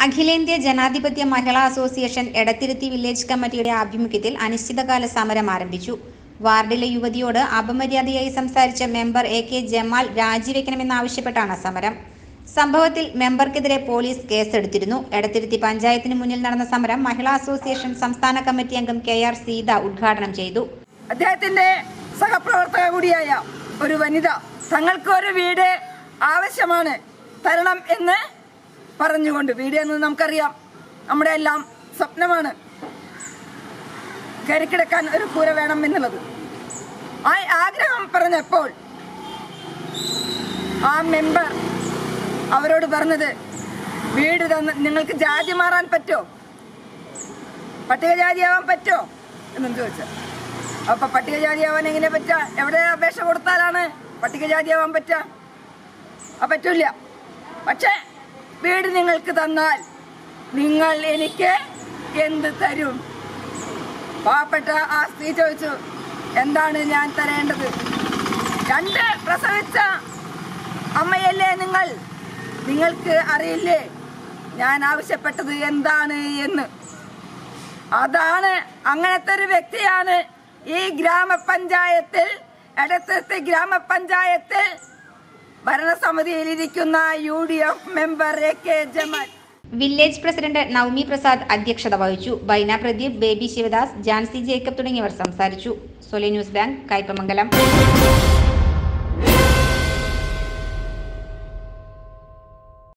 അഖിലേന്ത്യാ ജനാധിപത്യ മഹിളാ association Edathiruthy village കമ്മിറ്റിയുടെ ആഭിമുഖ്യത്തിൽ അനിശ്ചിതകാല സമരം ആരംഭിച്ചു വാർഡിലെ യുവതിയോട് അപമര്യാദയായി സംസാരിച്ച മെമ്പർ എ കെ ജമാൽ രാജിവെക്കണമെന്നാവശ്യപ്പെട്ടാണ് സമരം സംഭവത്തിൽ മെമ്പർക്കെതിരെ പോലീസ് കേസെടുത്തിരുന്നു എടത്തിരുത്തി പഞ്ചായത്തിന് മുന്നിൽ നടന്ന സമരം മഹിളാ അസോസിയേഷൻ സംസ്ഥാന കമ്മിറ്റി അംഗം കെ ആർ സീത ഉദ്ഘാടനം ചെയ്തു അദ്ദേഹത്തിന്റെ സഹപ്രവർത്തക കൂടിയായ ഒരു വനിത തങ്ങൾക്ക് ഒരു വീട് ആവശ്യമാണ് തരണം എന്ന് പറഞ്ഞുകൊണ്ട് വീട് എന്ന് നമുക്കറിയാം നമ്മുടെ എല്ലാം സ്വപ്നമാണ് കയറിക്കിടക്കാൻ ഒരു കൂര വേണം എന്നുള്ളത് ആ ആഗ്രഹം പറഞ്ഞപ്പോൾ ആ മെമ്പർ അവരോട് പറഞ്ഞത് വീട് തന്ന് നിങ്ങൾക്ക് ജാതി മാറാൻ പറ്റോ പട്ടികജാതിയാവാൻ പറ്റോ എന്നും ചോദിച്ചു അപ്പൊ പട്ടികജാതിയാവാൻ എങ്ങനെ പറ്റുക എവിടെ അപേക്ഷ കൊടുത്താലാണ് പട്ടികജാതിയാവാൻ പറ്റുക ആ പറ്റൂല പക്ഷേ വീട് നിങ്ങൾക്ക് തന്നാൽ നിങ്ങൾ എനിക്ക് എന്ത് തരും പാവപ്പെട്ട ആ സ്ത്രീ ചോദിച്ചു എന്താണ് ഞാൻ തരേണ്ടത് രണ്ട് പ്രസവിച്ച അമ്മയല്ലേ നിങ്ങൾ നിങ്ങൾക്ക് അറിയില്ലേ ഞാൻ ആവശ്യപ്പെട്ടത് എന്താണ് എന്ന് അതാണ് അങ്ങനത്തെ ഒരു വ്യക്തിയാണ് ഈ ഗ്രാമപഞ്ചായത്തിൽ എടത്തത്തെ ഗ്രാമപഞ്ചായത്തിൽ ഭരണസമിതിയിൽ ഇരിക്കുന്ന U D F member A K Jamal village president Navami Prasad അധ്യക്ഷത വഹിച്ചു ബൈന പ്രദീപ് ബേബി ശിവദാസ് ജാൻസി ജേക്കബ് തുടങ്ങിയവർ സംസാരിച്ചു സൊലി ന്യൂസ് ബാങ്ക് കയ്പമംഗലം